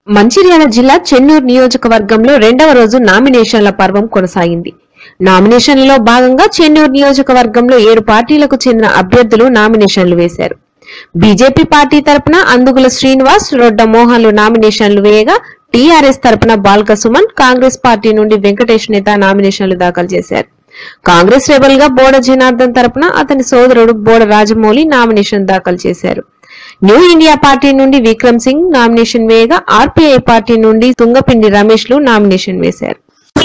మంచిర్యాల జిల్లా చెన్నూరు నియోజకవర్గంలో రెండవ రోజు నామినేషన్ల పర్వం కొనసాగింది నామినేషన్లలో భాగంగా చెన్నూరు నియోజకవర్గంలో ఏడు పార్టీలకు చెందిన అభ్యర్థులు నామినేషన్లు వేశారు బీజేపీ పార్టీ తరపున అందుగుల శ్రీనివాస్ రొడ్డ మోహన్లు నామినేషన్లు వేయగా టీఆర్ఎస్ తరపున బాల్క సుమన్ కాంగ్రెస్ పార్టీ నుండి వెంకటేష్ నేత నామినేషన్లు దాఖలు చేశారు కాంగ్రెస్ రెబల్ గా బోడ జనార్దన్ తరపున అతని సోదరుడు బోడ రాజమౌళి నామినేషన్ దాఖలు చేశారు న్యూ ఇండియా పార్టీ నుండి విక్రమ్ సింగ్ నామినేషన్ వేయగా ఆర్పీఐ పార్టీ నుండి తుంగపిండి రమేష్ లు నామినేషన్ వేశారు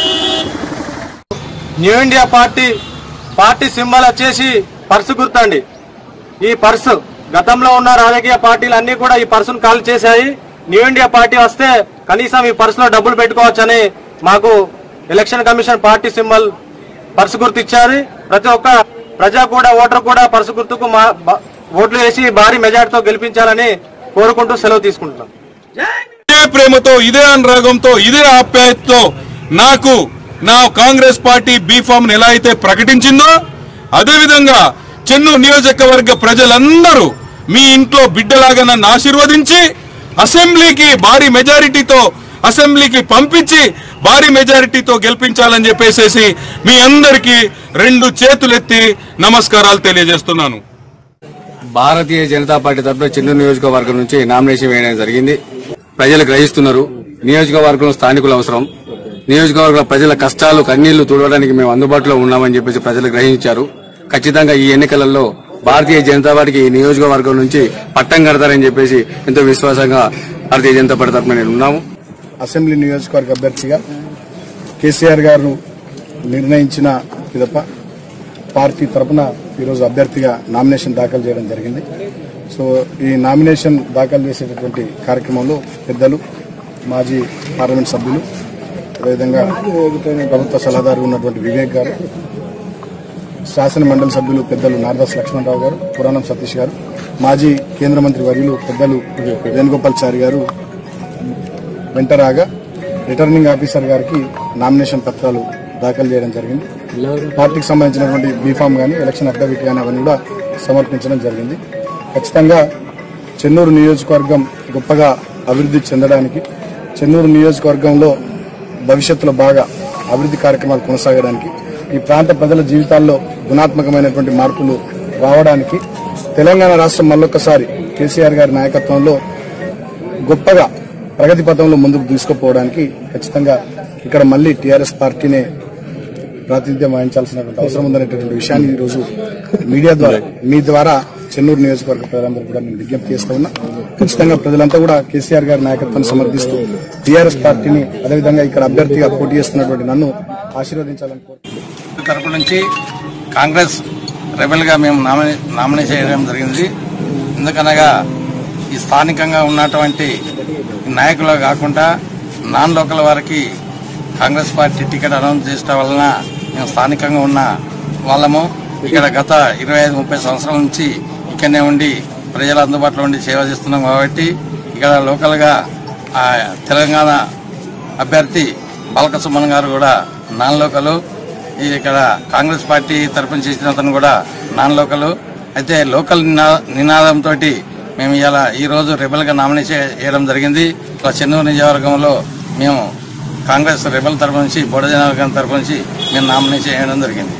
new India party party symbol వచ్చేసి పర్సు గుర్తండి ఈ పర్సు గతంలో ఉన్న రాజకీయ పార్టీలు అన్ని కూడా ఈ పర్సును కాల్ చేశాయి న్యూ ఇండియా పార్టీ వస్తే కనీసం ఈ పర్సులో డబ్బులు పెట్టుకోవచ్చని మాకు election commission party symbol purse గుర్తు ఇచ్చారు ప్రతి ఒక్క ప్రజా కూడా ఓటర్ కూడా పర్సు గుర్తుకు మా- బ- ఓట్లు వేసి భారీ మెజార్టీతో గెలిపించాలని కోరుకుంటూ సెలవు తీసుకుంటున్నాం ఇదే ప్రేమతో ఇదే అనురాగంతో ఇదే ఆప్యాయతతో నాకు నా కాంగ్రెస్ పార్టీ బీఫామ్ ఎలా అయితే ప్రకటించిందో అదేవిధంగా చెన్నూరు నియోజకవర్గ ప్రజలందరూ మీ ఇంట్లో బిడ్డలాగా నన్ను ఆశీర్వదించి అసెంబ్లీకి భారీ మెజారిటీతో అసెంబ్లీకి పంపించి భారీ మెజారిటీతో గెలిపించాలని చెప్పేసేసి మీ అందరికీ రెండు చేతులెత్తి నమస్కారాలు తెలియజేస్తున్నాను భారతీయ జనతా పార్టీ తరఫున చెన్నూరు నియోజకవర్గం నుంచి నామినేషన్ వేయడం జరిగింది ప్రజలు గ్రహిస్తున్నారు నియోజకవర్గం స్థానికుల అవసరం నియోజకవర్గ ప్రజల కష్టాలు కన్నీళ్లు తుడవడానికి మేము అందుబాటులో ఉన్నామని చెప్పేసి ప్రజలు గ్రహించారు ఖచ్చితంగా ఈ ఎన్నికలలో భారతీయ జనతా పార్టీకి ఈ నియోజకవర్గం నుంచి పట్టం కడతారని చెప్పేసి ఎంతో విశ్వాసంగా భారతీయ జనతా పార్టీ తరఫున నేను ఉన్నాము అసెంబ్లీ నియోజకవర్గ అభ్యర్థిగా కేసీఆర్ గారు నిర్ణయించిన పిదప పార్టీ తరపున ఈరోజు అభ్యర్థిగా నామినేషన్ దాఖలు చేయడం జరిగింది సో ఈ నామినేషన్ దాఖలు చేసేటటువంటి కార్యక్రమంలో పెద్దలు మాజీ పార్లమెంట్ సభ్యులు అదేవిధంగా ప్రభుత్వ సలహాదారు ఉన్నటువంటి వివేక్ గారు శాసన మండలి సభ్యులు పెద్దలు నారదాస్ లక్ష్మణరావు గారు పురాణం సతీష్ గారు మాజీ కేంద్ర మంత్రి వర్యులు పెద్దలు వేణుగోపాల్చారి గారు వెంటరాగా రిటర్నింగ్ ఆఫీసర్ గారికి నామినేషన్ పత్రాలు దాఖలు చేయడం జరిగింది పార్టీకి సంబంధించినటువంటి బీఫామ్ కానీ ఎలక్షన్ అఫిడవిట్ కానీ అవన్నీ కూడా సమర్పించడం జరిగింది ఖచ్చితంగా చెన్నూరు నియోజకవర్గం గొప్పగా అభివృద్ధి చెందడానికి చెన్నూరు నియోజకవర్గంలో భవిష్యత్తులో బాగా అభివృద్ధి కార్యక్రమాలు కొనసాగడానికి ఈ ప్రాంత ప్రజల జీవితాల్లో గుణాత్మకమైనటువంటి మార్పులు రావడానికి తెలంగాణ రాష్ట్రం మళ్ళొక్కసారి కేసీఆర్ గారి నాయకత్వంలో గొప్పగా ప్రగతి పథంలో ముందుకు తీసుకుపోవడానికి ఖచ్చితంగా ఇక్కడ మళ్ళీ టీఆర్ఎస్ పార్టీనే ప్రాతినిధ్యం వహించాల్సినటువంటి అవసరం ఉందనేటువంటి విషయాన్ని ఈ రోజు మీడియా ద్వారా మీ ద్వారా చెన్నూరు నియోజకవర్గ ప్రజలందరూ కూడా నేను విజ్ఞప్తి చేస్తా ఉన్నా ఖచ్చితంగా ప్రజలంతా కూడా కేసీఆర్ గారి నాయకత్వాన్ని సమర్థిస్తూ టీఆర్ఎస్ పార్టీని అదేవిధంగా ఇక్కడ అభ్యర్థిగా పోటీ చేస్తున్నటువంటి నన్ను ఆశీర్వదించాలని కోరుతున్నాను తరపు నుంచి కాంగ్రెస్ రెబల్ గా మేము నామినే నామినేట్ చేయడం జరిగింది ఎందుకనగా ఈ స్థానికంగా ఉన్నటువంటి నాయకులు కాకుండా నాన్ లోకల్ వారికి కాంగ్రెస్ పార్టీ టికెట్ అనౌన్స్ చేయడం వలన మేము స్థానికంగా ఉన్న వాళ్ళము ఇక్కడ గత ఇరవై ఐదు ముప్పై సంవత్సరాల నుంచి ఇక్కడనే ఉండి ప్రజల అందుబాటులో ఉండి సేవ చేస్తున్నాం కాబట్టి ఇక్కడ లోకల్గా ఆ, తెలంగాణ అభ్యర్థి బాలక సుమన్ గారు కూడా నాన్ లోకలు ఈ ఇక్కడ కాంగ్రెస్ పార్టీ తరఫున చేసిన అతను కూడా నాన్ లోకల్ అయితే లోకల్ నినా- నినాదంతో మేము ఇలా ఈ రోజు రెబల్ గా నామినేట్ చేయడం జరిగింది ఇలా చెన్నూరు నియోజకవర్గంలో మేము కాంగ్రెస్ రెబల్ తరఫు నుంచి బొడజనార్గం తరఫు నుంచి మేము నామినేట్ చేయడం జరిగింది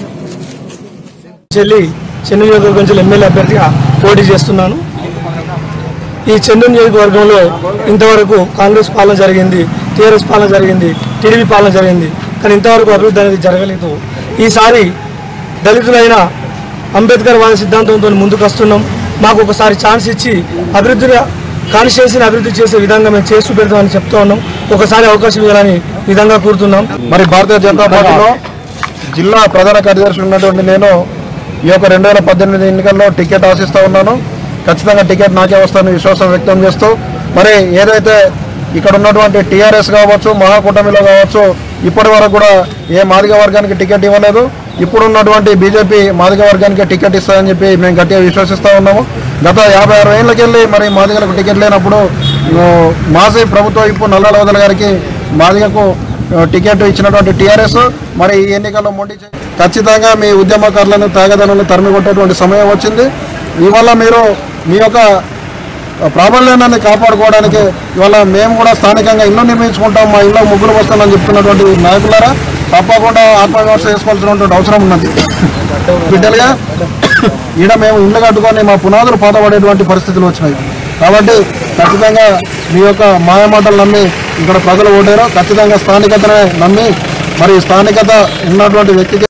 చెల్లి చెన్నూరు నియోజకవర్గం నుంచి ఎమ్మెల్యే అభ్యర్థిగా పోటీ చేస్తున్నాను ఈ చెన్నూరు నియోజకవర్గంలో ఇంతవరకు కాంగ్రెస్ పాలన జరిగింది టీఆర్ఎస్ పాలన జరిగింది టీడీపీ పాలన జరిగింది కానీ ఇంతవరకు అభివృద్ధి అనేది జరగలేదు ఈసారి దళితులైన అంబేద్కర్ వాద సిద్ధాంతంతో ముందుకు వస్తున్నాం మాకు ఒకసారి ఛాన్స్ ఇచ్చి అభివృద్ధిని కాన్స్టిట్యూన్సీని అభివృద్ధి చేసే విధంగా మేము చేసి పెడతామని చెప్తా ఉన్నాం ఒకసారి అవకాశం ఇవ్వాలని విధంగా కోరుతున్నాం మరి భారతీయ జనతా పార్టీలో జిల్లా ప్రధాన కార్యదర్శి ఉన్నటువంటి నేను ఈ యొక్క రెండు వేల పద్దెనిమిది ఎన్నికల్లో టికెట్ ఆశిస్తా ఉన్నాను ఖచ్చితంగా టికెట్ నాకే వస్తానని విశ్వాసం వ్యక్తం చేస్తూ మరి ఏదైతే ఇక్కడ ఉన్నటువంటి టీఆర్ఎస్ కావచ్చు మహాకూటమిలో కావచ్చు ఇప్పటి వరకు కూడా ఏ మాదిగ వర్గానికి టికెట్ ఇవ్వలేదు ఇప్పుడు ఉన్నటువంటి బీజేపీ మాదిగ వర్గానికి టికెట్ ఇస్తుందని చెప్పి మేము గట్టిగా విశ్వసిస్తూ ఉన్నాము గత యాభై అరవై ఏళ్ళకెళ్ళి మరి మాదిగలకు టికెట్ లేనప్పుడు ఆ, మాజీ ప్రభుత్వం ఇప్పుడు నల్ల వదల గారికి మాదిగకు ఆ, టికెట్ ఇచ్చినటువంటి టీఆర్ఎస్ మరి ఈ ఎన్నికల్లో మొండి చే- ఖచ్చితంగా మీ ఉద్యమకారులను తాగదనులను తరిమి కొట్టేటువంటి సమయం వచ్చింది ఇవల్ల మీరు మీ యొక్క ప్రాబల్యాన్ని కాపాడుకోవడానికి ఇవాళ మేము కూడా స్థానికంగా ఇల్లు నిర్మించుకుంటాం మా ఇల్లు ముగ్గులు వస్తామని చెప్తున్నటువంటి నాయకులారా తప్పకుండా ఆత్మవిమర్శ చేసుకోవాల్సినటువంటి అవసరం ఉన్నది బిడ్డలుగా ఈడ మేము ఇల్లు కట్టుకొని మా పునాదులు పాతపడేటువంటి పరిస్థితులు వచ్చినాయి కాబట్టి ఖచ్చితంగా మీ యొక్క మాయమాటలు నమ్మి ఇక్కడ ప్రజలు ఓటారు ఖచ్చితంగా స్థానికతనే నమ్మి మరి స్థానికత ఉన్నటువంటి వ్యక్తికి